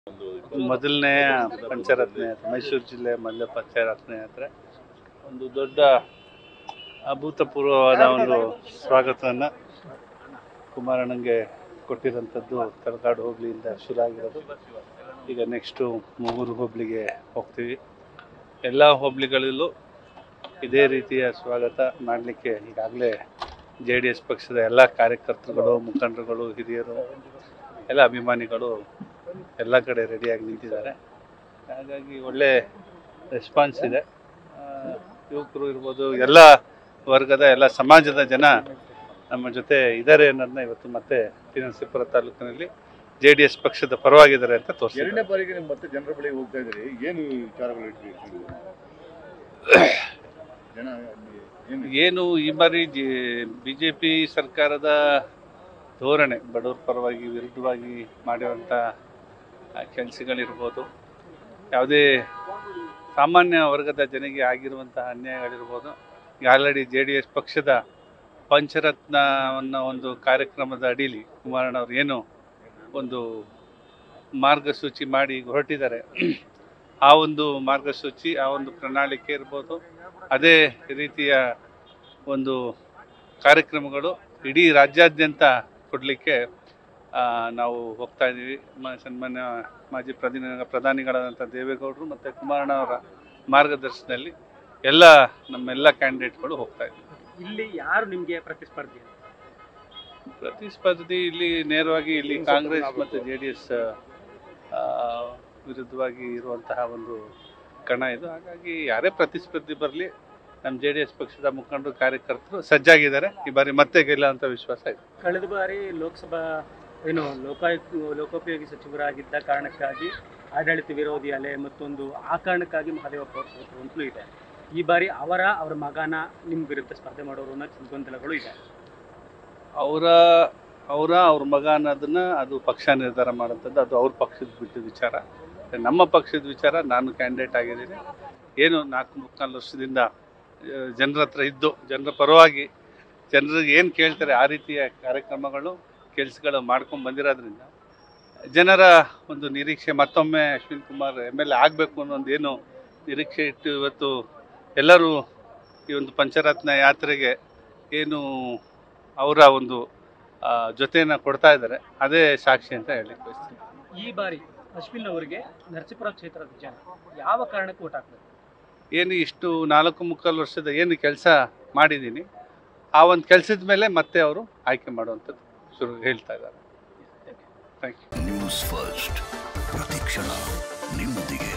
ಮೊದಲನೇ ಪಂಚರತ್ನ ಯಾತ್ರೆ ಮೈಸೂರು ಜಿಲ್ಲೆ ಮೊದಲ ಪಂಚರತ್ನ ಯಾತ್ರೆ ಒಂದು ದೊಡ್ಡ ಅಭೂತಪೂರ್ವವಾದ ಒಂದು ಸ್ವಾಗತವನ್ನು ಕುಮಾರಣ್ಣಂಗೆ ಕೊಟ್ಟಿರೋಂಥದ್ದು ತಲಕಾಡು ಹೋಬಳಿಯಿಂದ ಶುರು ಆಗಿರೋದು ಈಗ ನೆಕ್ಸ್ಟು ಮೂಗೂರು ಹೋಬಳಿಗೆ ಹೋಗ್ತೀವಿ ಎಲ್ಲ ಹೋಬಳಿಗಳಲ್ಲೂ ಇದೇ ರೀತಿಯ ಸ್ವಾಗತ ಮಾಡಲಿಕ್ಕೆ ಈಗಾಗಲೇ ಜೆ ಡಿ ಎಸ್ ಪಕ್ಷದ ಎಲ್ಲ ಕಾರ್ಯಕರ್ತರುಗಳು ಮುಖಂಡರುಗಳು ಹಿರಿಯರು ಎಲ್ಲ ಅಭಿಮಾನಿಗಳು ಎಲ್ಲ ಕಡೆ ರೆಡಿಯಾಗಿ ನಿಂತಿದ್ದಾರೆ ಹಾಗಾಗಿ ಒಳ್ಳೆ ರೆಸ್ಪಾನ್ಸ್ ಇದೆ ಆ, ಯುವಕರು ಇರ್ಬೋದು ಎಲ್ಲ ವರ್ಗದ ಎಲ್ಲ ಸಮಾಜದ ಜನ ನಮ್ಮ ಜೊತೆ ಇದ್ದಾರೆ ಅನ್ನೋದನ್ನ ಇವತ್ತು ಮತ್ತೆ ಶ್ರೀನಿವಾಸಪುರ ತಾಲೂಕಿನಲ್ಲಿ ಜೆ ಡಿ ಎಸ್ ಪಕ್ಷದ ಪರವಾಗಿದ್ದಾರೆ ಅಂತ ತೋರಿಸಿದ್ದಾರೆ ಎರಡನೇ ಬಾರಿಗೆ ನೀವು ಮತ್ತೆ ಜನರ ಬಳಿಗೆ ಹೋಗ್ತಾ ಇದ್ದೀರಿ ಏನು ವಿಚಾರಗಳು ಇಟ್ರಿ ಜನ ಏನು ಏನು ಈ ಬಾರಿ ಬಿ ಜೆ ಪಿ ಸರ್ಕಾರದ ಧೋರಣೆ ಬಡವರ ಪರವಾಗಿ ವಿರುದ್ಧವಾಗಿ ಮಾಡಿರುವಂಥ ಕೆಲಸಗಳಿರ್ಬೋದು ಯಾವುದೇ ಸಾಮಾನ್ಯ ವರ್ಗದ ಜನರಿಗೆ ಆಗಿರುವಂತಹ ಅನ್ಯಾಯಗಳಿರ್ಬೋದು ಈಗ ಆಲ್ರೆಡಿ ಜೆ ಡಿ ಎಸ್ ಪಕ್ಷದ ಪಂಚರತ್ನವನ್ನ ಒಂದು ಕಾರ್ಯಕ್ರಮದ ಅಡಿಲಿ ಕುಮಾರಣ್ಣವ್ರು ಏನು ಒಂದು ಮಾರ್ಗಸೂಚಿ ಮಾಡಿ ಹೊರಟಿದ್ದಾರೆ ಆ ಒಂದು ಮಾರ್ಗಸೂಚಿ ಆ ಒಂದು ಪ್ರಣಾಳಿಕೆ ಇರ್ಬೋದು ಅದೇ ರೀತಿಯ ಒಂದು ಕಾರ್ಯಕ್ರಮಗಳು ಇಡೀ ರಾಜ್ಯಾದ್ಯಂತ ಕೊಡಲಿಕ್ಕೆ ನಾವು ಹೋಗ್ತಾ ಇದ್ದೀವಿ ಮ ಸನ್ಮಾನ್ಯ ಮಾಜಿ ಪ್ರಧಾನಿ ಪ್ರಧಾನಿಗಳಾದಂಥ ದೇವೇಗೌಡರು ಮತ್ತು ಕುಮಾರಣ್ಣ ಅವರ ಮಾರ್ಗದರ್ಶನದಲ್ಲಿ ಎಲ್ಲ ನಮ್ಮೆಲ್ಲ ಕ್ಯಾಂಡಿಡೇಟ್ಗಳು ಹೋಗ್ತಾ ಇದ್ದೀವಿ ಇಲ್ಲಿ ಯಾರು ನಿಮ್ಗೆ ಪ್ರತಿಸ್ಪರ್ಧಿ ಪ್ರತಿಸ್ಪರ್ಧಿ ಇಲ್ಲಿ ನೇರವಾಗಿ ಇಲ್ಲಿ ಕಾಂಗ್ರೆಸ್ ಮತ್ತು ಜೆ ಡಿ ಎಸ್ ವಿರುದ್ಧವಾಗಿ ಇರುವಂತಹ ಒಂದು ಕಣ ಇದು ಹಾಗಾಗಿ ಯಾರೇ ಪ್ರತಿಸ್ಪರ್ಧಿ ಬರಲಿ ನಮ್ಮ ಜೆ ಡಿ ಎಸ್ ಪಕ್ಷದ ಮುಖಂಡರು ಕಾರ್ಯಕರ್ತರು ಸಜ್ಜಾಗಿದ್ದಾರೆ ಈ ಬಾರಿ ಮತ್ತೆ ಗೆಲ್ಲುವಂಥ ವಿಶ್ವಾಸ ಇದೆ ಕಳೆದ ಬಾರಿ ಲೋಕಸಭಾ ಏನು ಲೋಕಾಯುಕ್ತ ಲೋಕೋಪಯೋಗಿ ಸಚಿವರಾಗಿದ್ದ ಕಾರಣಕ್ಕಾಗಿ ಆಡಳಿತ ವಿರೋಧಿ ಅಲೆ ಮತ್ತೊಂದು ಆ ಕಾರಣಕ್ಕಾಗಿ ಮಹದೇವಪ್ಪ ಅವರು ಸೋತರು ಅಂತಲೂ ಇದೆ ಈ ಬಾರಿ ಅವರ ಅವರ ಮಗನ ನಿಮ್ಮ ವಿರುದ್ಧ ಸ್ಪರ್ಧೆ ಮಾಡೋರು ಅನ್ನೋ ಗೊಂದಲಗಳು ಇದೆ ಅವರ ಅವರ ಅವ್ರ ಮಗ ಅನ್ನೋದನ್ನ ಅದು ಪಕ್ಷ ನಿರ್ಧಾರ ಮಾಡೋಂಥದ್ದು ಅದು ಅವ್ರ ಪಕ್ಷದ ಬಿಟ್ಟ ವಿಚಾರ ನಮ್ಮ ಪಕ್ಷದ ವಿಚಾರ ನಾನು ಕ್ಯಾಂಡಿಡೇಟ್ ಆಗಿದ್ದೀನಿ ಏನು ನಾಲ್ಕು ಮುಕ್ಕಾಲು ವರ್ಷದಿಂದ ಜನರ ಹತ್ರ ಇದ್ದು ಜನರ ಪರವಾಗಿ ಜನರಿಗೆ ಏನು ಕೇಳ್ತಾರೆ ಆ ರೀತಿಯ ಕಾರ್ಯಕ್ರಮಗಳು ಕೆಲಸಗಳು ಮಾಡ್ಕೊಂಡು ಬಂದಿರೋದ್ರಿಂದ ಜನರ ಒಂದು ನಿರೀಕ್ಷೆ ಮತ್ತೊಮ್ಮೆ Ashwin Kumar M L A ಆಗಬೇಕು ಅನ್ನೋ ಒಂದು ಏನು ನಿರೀಕ್ಷೆ ಇಟ್ಟು ಇವತ್ತು ಎಲ್ಲರೂ ಈ ಒಂದು ಪಂಚರತ್ನ ಯಾತ್ರೆಗೆ ಏನು ಅವರ ಒಂದು ಆ, ಜೊತೆನ ಕೊಡ್ತಾ ಇದ್ದಾರೆ ಅದೇ ಸಾಕ್ಷಿ ಅಂತ ಹೇಳಲಿಕ್ಕೆ ಬಯಸ್ತೀನಿ ಈ ಬಾರಿ ಅಶ್ವಿನ್ ಅವರಿಗೆ ನರಸೀಪುರ ಕ್ಷೇತ್ರದ ಜನ ಯಾವ ಕಾರಣಕ್ಕೆ ಓಟ್ ಹಾಕ್ಬೇಕು ಏನು ಇಷ್ಟು ನಾಲ್ಕು ಮುಕ್ಕಾಲು ವರ್ಷದ ಏನು ಕೆಲಸ ಮಾಡಿದ್ದೀನಿ ಆ ಒಂದು ಕೆಲಸದ ಮೇಲೆ ಮತ್ತೆ ಅವರು ಆಯ್ಕೆ ಮಾಡುವಂಥದ್ದು ಶುರು ಹೇಳ್ತಾ ಇದ್ದಾರೆ ಥ್ಯಾಂಕ್ ಯು ನ್ಯೂಸ್ ಫಸ್ಟ್ ಪ್ರತಿಕ್ಷಣ ನಿಮ್ಮೊಂದಿಗೆ